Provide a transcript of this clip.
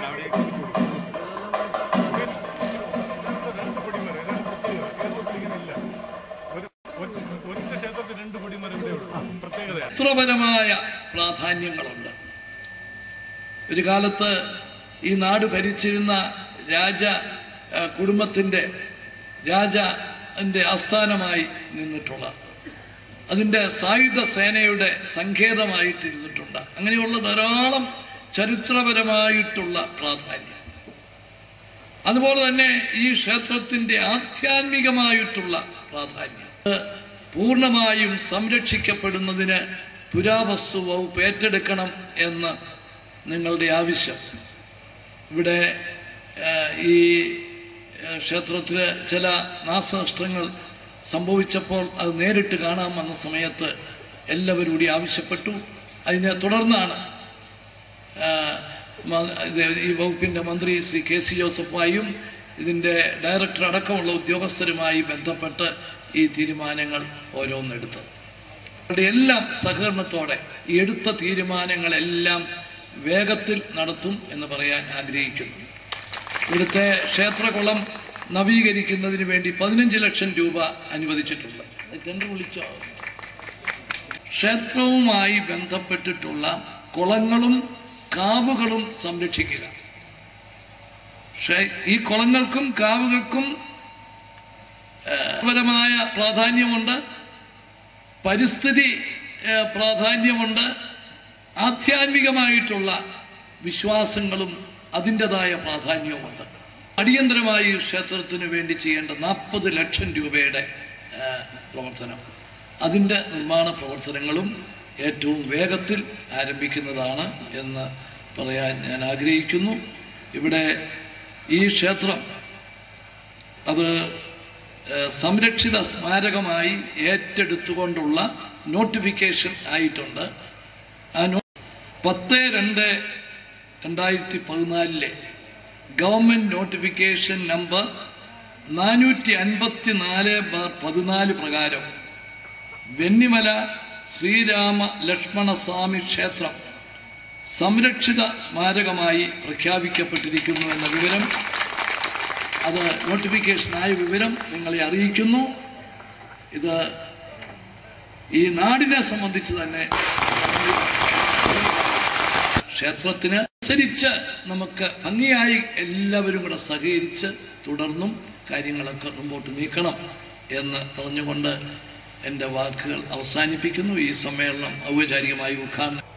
രണ്ട് കൊടിമരം രണ്ട് പ്രത്യേകത കേരളത്തിൽ ഇങ്ങനെയില്ല ഒരു ഒറ്റ- ഒറ്റ ക്ഷേത്രത്തിൽ രണ്ട് കൊടിമരം ഇവിടെ ഉള്ളൂ പ്രത്യേകതയാണ് ചരിത്രപരമായ പ്രാധാന്യങ്ങളുണ്ട് ഒരു കാലത്ത് ഈ നാട് ഭരിച്ചിരുന്ന രാജ ആ, കുടുംബത്തിന്റെ രാജന്റെ ആസ്ഥാനമായി നിന്നിട്ടുള്ള അതിന്റെ സായുധ സേനയുടെ സങ്കേതമായിട്ടിരുന്നിട്ടുണ്ട് അങ്ങനെയുള്ള ധാരാളം ചരിത്രപരമായിട്ടുള്ള പ്രാധാന്യം അതുപോലെ തന്നെ ഈ ക്ഷേത്രത്തിന്റെ ആധ്യാത്മികമായിട്ടുള്ള പ്രാധാന്യം അത് പൂർണ്ണമായും സംരക്ഷിക്കപ്പെടുന്നതിന് പുരാവസ്തു വകുപ്പ് ഏറ്റെടുക്കണം എന്ന് നിങ്ങളുടെ ആവശ്യം ഇവിടെ ഏഹ്, ഈ ഏഹ്, ക്ഷേത്രത്തില് ചില നാശനഷ്ടങ്ങൾ സംഭവിച്ചപ്പോൾ അത് നേരിട്ട് കാണാൻ വന്ന സമയത്ത് എല്ലാവരും കൂടി ആവശ്യപ്പെട്ടു അതിനെ തുടർന്നാണ് ആഹ് മ- ഇത് ഈ വകുപ്പിന്റെ മന്ത്രി ശ്രീ കെ സി ജോസഫുമായും ഇതിന്റെ ഡയറക്ടർ അടക്കമുള്ള ഉദ്യോഗസ്ഥരുമായി ബന്ധപ്പെട്ട് ഈ തീരുമാനങ്ങൾ ഓരോന്നെടുത്തത് അവരുടെ എല്ലാം സഹകരണത്തോടെ ഈ എടുത്ത തീരുമാനങ്ങളെല്ലാം വേഗത്തിൽ നടത്തും എന്ന് പറയാൻ ആഗ്രഹിക്കുന്നു ഇവിടുത്തെ ക്ഷേത്രകുളം നവീകരിക്കുന്നതിന് വേണ്ടി പതിനഞ്ച് ലക്ഷം രൂപ അനുവദിച്ചിട്ടുണ്ട് ടെൻഡർ വിളിച്ചോ ക്ഷേത്രവുമായി ബന്ധപ്പെട്ടിട്ടുള്ള കുളങ്ങളും കാവുകളും സംരക്ഷിക്കുക പക്ഷേ ഈ കുളങ്ങൾക്കും കാവുകൾക്കും ഏഹ്, പരമായ പ്രാധാന്യമുണ്ട് പരിസ്ഥിതി ഏഹ്, പ്രാധാന്യമുണ്ട് ആധ്യാത്മികമായിട്ടുള്ള വിശ്വാസങ്ങളും അതിൻ്റെതായ പ്രാധാന്യവുമുണ്ട് അടിയന്തരമായി ഈ ക്ഷേത്രത്തിന് വേണ്ടി ചെയ്യേണ്ട നാൽപ്പത് ലക്ഷം രൂപയുടെ ഏഹ്, പ്രവർത്തനം അതിൻ്റെ നിർമ്മാണ പ്രവർത്തനങ്ങളും ഏറ്റവും വേഗത്തിൽ ആരംഭിക്കുന്നതാണ് എന്ന് പറയാൻ ഞാൻ ആഗ്രഹിക്കുന്നു ഇവിടെ ഈ ക്ഷേത്രം അത് ഏഹ്, സംരക്ഷിത സ്മാരകമായി ഏറ്റെടുത്തുകൊണ്ടുള്ള നോട്ടിഫിക്കേഷൻ ആയിട്ടുണ്ട് ആ നോ പത്ത് രണ്ട് രണ്ടായിരത്തി പതിനാലിലെ ഗവൺമെന്റ് നോട്ടിഫിക്കേഷൻ നമ്പർ നാനൂറ്റി അൻപത്തി നാല് ബാർ പതിനാല് പ്രകാരം വെന്നിമല ശ്രീരാമ ലക്ഷ്മണ സ്വാമി ക്ഷേത്രം സംരക്ഷിത സ്മാരകമായി പ്രഖ്യാപിക്കപ്പെട്ടിരിക്കുന്നു എന്ന വിവരം അത് നോട്ടിഫിക്കേഷനായ വിവരം നിങ്ങളെ അറിയിക്കുന്നു ഇത് ഈ നാടിനെ സംബന്ധിച്ച് തന്നെ ക്ഷേത്രത്തിന് അനുസരിച്ച് നമുക്ക് ഭംഗിയായി എല്ലാവരും കൂടെ സഹകരിച്ച് തുടർന്നും കാര്യങ്ങളൊക്കെ മുമ്പോട്ട് നീക്കണം എന്ന് പറഞ്ഞുകൊണ്ട് എന്റെ വാക്കുകൾ അവസാനിപ്പിക്കുന്നു ഈ സമ്മേളനം ഔപചാരികമായി ഉദ്ഘാടനം